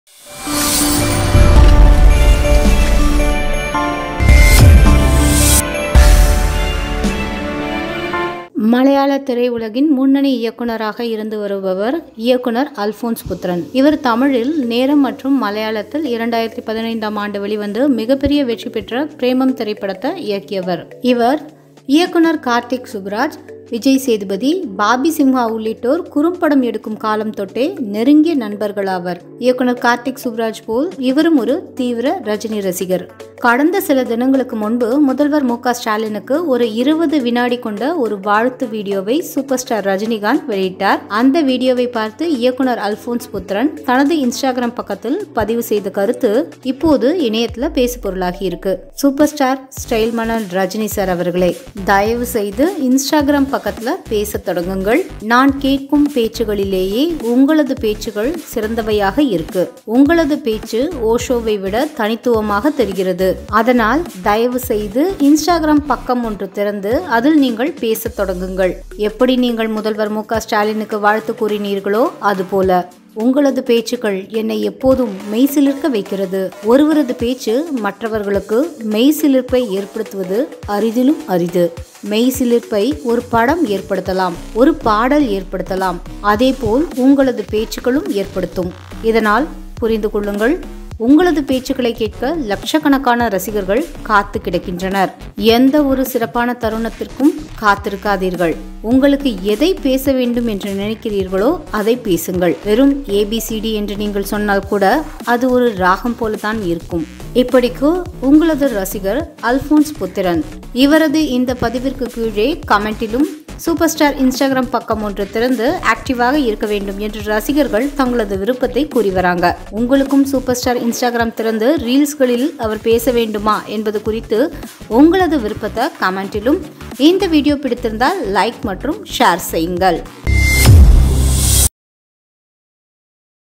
மலையாள திரையுலகின் முன்னணி இயக்குனராக இருந்து வருபவர் இயக்குனர் அல்போன்ஸ் புத்திரன் இவர் தமிழில் நேரம் மற்றும் மலையாளத்தில் இரண்டாயிரத்தி பதினைந்தாம் ஆண்டு வெளிவந்து மிகப்பெரிய வெற்றி பெற்ற பிரேமம் திரைப்படத்தை இயக்கியவர் இவர் இயக்குனர் கார்த்திக் சுப்ராஜ் விஜய் சேதுபதி பாபி சிம்ஹா உள்ளிட்டோர் குறும்படம் எடுக்கும் காலம் தொட்டே நெருங்கிய நண்பர்களாவர் இயக்குனர் கார்த்திக் சுப்ராஜ் போல் இவரும் ஒரு தீவிர ரஜினி ரசிகர் கடந்த சில தினங்களுக்கு முன்பு முதல்வர் மு க ஸ்டாலினுக்கு ஒரு இருபது வினாடி கொண்ட ஒரு வாழ்த்து வீடியோவை சூப்பர் ஸ்டார் ரஜினிகாந்த் வெளியிட்டார் அந்த வீடியோவை பார்த்து இயக்குனர் அல்போன்ஸ் புத்திரன் தனது இன்ஸ்டாகிராம் பக்கத்தில் பதிவு செய்த கருத்து இப்போது இணையத்துல பேசு பொருளாகி இருக்கு சூப்பர் ஸ்டார் ஸ்டைல் மன்னன் ரஜினி சார் அவர்களே தயவு செய்து இன்ஸ்டாகிராம் பக்கத்துல பேச தொடங்குங்கள் நான் கேட்கும் பேச்சுகளிலேயே உங்களது பேச்சுகள் சிறந்தவையாக இருக்கு உங்களது பேச்சு ஓஷோவை விட தனித்துவமாக தெரிகிறது அதனால் தயவு செய்து இன்ஸ்டாகிராம் பக்கம் ஒன்று திறந்து அதில் நீங்கள் பேசத் தொடங்குங்கள் எப்படி நீங்கள் முதல்வர் மு க ஸ்டாலினுக்கு வாழ்த்து கூறினீர்களோ அதுபோல உங்களது பேச்சுக்கள் என்னை எப்போதும் மெய்சிலிர்க்க வைக்கிறது ஒருவரது பேச்சு மற்றவர்களுக்கு மெய்சிலிர்ப்பை ஏற்படுத்துவது அரிதிலும் அரிது மெய்சிலிர்ப்பை ஒரு படம் ஏற்படுத்தலாம் ஒரு பாடல் ஏற்படுத்தலாம் அதேபோல் உங்களது பேச்சுக்களும் ஏற்படுத்தும் இதனால் புரிந்து கொள்ளுங்கள் உங்களது பேச்சுக்களை கேட்க லட்சக்கணக்கான ரசிகர்கள் காத்து கிடக்கின்றனர் எந்த ஒரு சிறப்பான தருணத்திற்கும் காத்திருக்காதீர்கள் உங்களுக்கு எதை பேச வேண்டும் என்று நினைக்கிறீர்களோ அதை பேசுங்கள் வெறும் ஏபிசிடி என்று நீங்கள் சொன்னால் கூட அது ஒரு ராகம் போலதான் இருக்கும் இப்படிக்கு உங்களது ரசிகர் அல்போன்ஸ் புத்திரன் இவரது இந்த பதிவிற்கு கீழே கமெண்டிலும் சூப்பர் ஸ்டார் இன்ஸ்டாகிராம் பக்கம் ஒன்று திறந்து ஆக்டிவாக இருக்க வேண்டும் என்று ரசிகர்கள் தங்களது விருப்பத்தை கூறி வராங்க உங்களுக்கும் சூப்பர் ஸ்டார் இன்ஸ்டாகிராம் திறந்து ரீல்ஸ்களில் அவர் பேச வேண்டுமா என்பது குறித்து உங்களது விருப்பத்தை கமெண்டிலும் இந்த வீடியோ பிடித்திருந்தால் லைக் மற்றும் ஷேர் செய்யுங்கள்